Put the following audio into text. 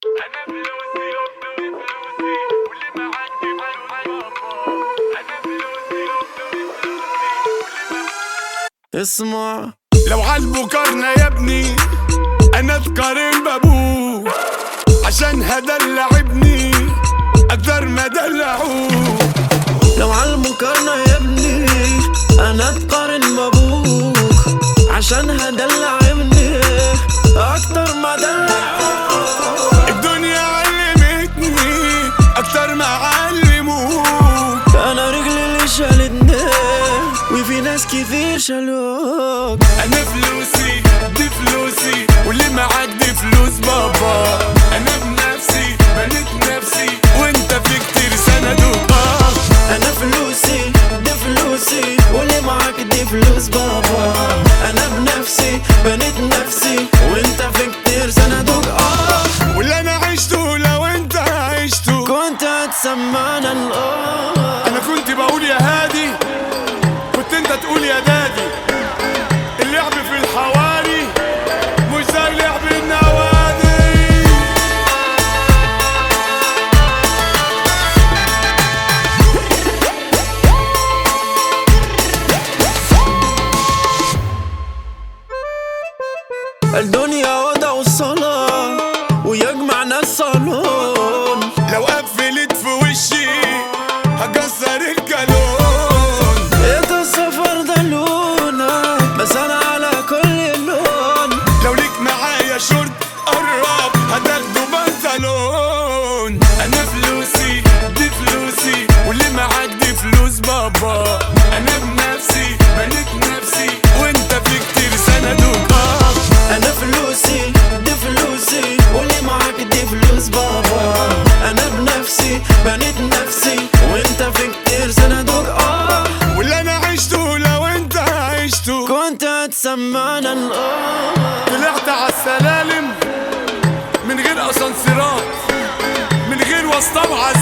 انا فلوسي فلوسي فلوسي واللي معدي انا فلوسي فلوسي فلوسي واللي اسمع لو عالمقارنة يا ابني انا اتقارن بابوه عشان هدلع ابني اكتر ما دلعوه لو عالمقارنة يا ابني انا اتقارن بابوك عشان هدلع ابني اكتر ما دلعوك الدنيا علمتني اكتر ما علموك انا رجلي اللي شالتني وفي ناس كتير شالوك انا فلوسي دي فلوسي واللي معاك دي فلوس بابا انا بنفسي بنيت نفسي وانت في كتير سندوك آه. انا فلوسي دي فلوسي واللي معاك دي فلوس بابا انا بنفسي بنيت نفسي وانت في كتير صندوق اه واللي انا عشته لو انت عشته كنت هتسمعنا الاه انا كنت بقول يا هادي كنت انت تقول يا دادي اللعب في الحواري مش زي لعب النوادي الدنيا وضع وصلاة ويجمع ناس صالون لو قفلت في وشي هكسر الكالون انت السفر ده لونك بس انا على كل لون لو ليك معايا شورت قرب هتاخده بنطلون انا فلوسي دي فلوسي واللي معاك دي فلوس بابا انا بنفسي بنيت نفسي وانت في كتير سندوك آه. انا فلوسي دي فلوسي واللي معاك دي فلوس بابا انا بنفسي بنيت نفسي وانت في كتير صندوق اه واللي انا عشته لو انت عشته كنت هتسمعنا الاه طلعت على السلالم من غير اسانسيرات من غير واسطة